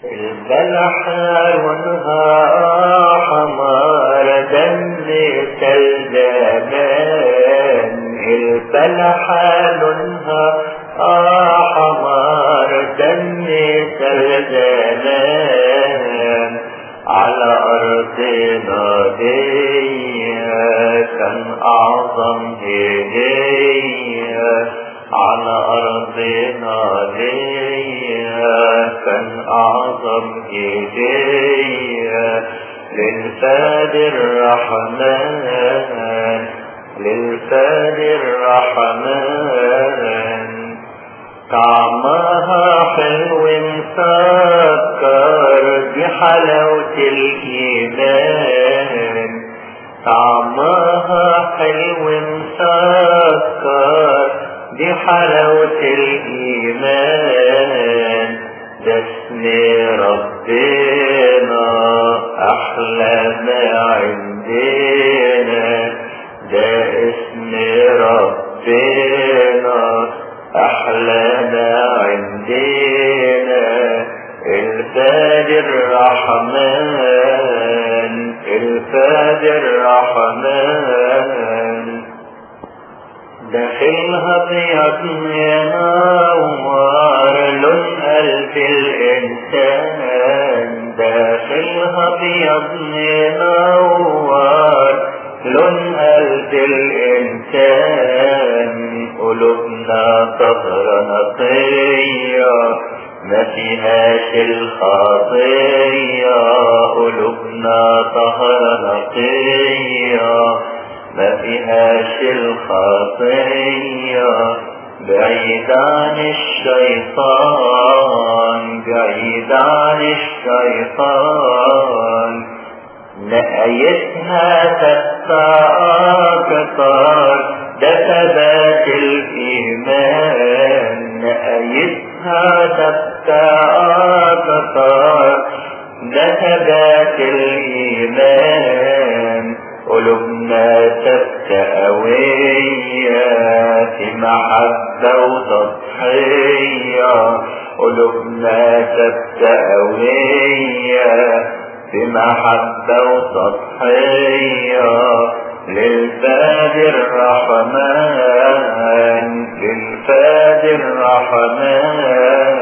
البلح لونها حمار دنس الجبان البلح لونها حمار دنس الجبان على أرضنا دي كان أعظم هدية على أرضنا ليا كان أعظم هدية للفادي الرحمن للفادي الرحمن طعمها حلو مسكر بحلاوة الإيمان طعمها حلو مسكر بحلاوة الإيمان ده اسم ربنا أحلى ما عندنا ده اسم ربنا أحلى ما عندنا الفادي الرحمن الفادي الرحمن داخلها بيض ينور لون قلب الإنسان داخلها بيض ينور لون قلب الإنسان قلوبنا طهرة نقية ما فيهاش الخطية قلوبنا طهرة نقية ما فيهاش الخطية بعيد عن الشيطان بعيد عن الشيطان نهايتها تبقى أكثر ده ثبات الإيمان نهايتها تبقى أكثر ده ثبات الإيمان قلوبنا تبكى قوية في محبة وتضحية قلوبنا تبكى قوية في محبة وتضحية للفادي الرحمن للفادي الرحمن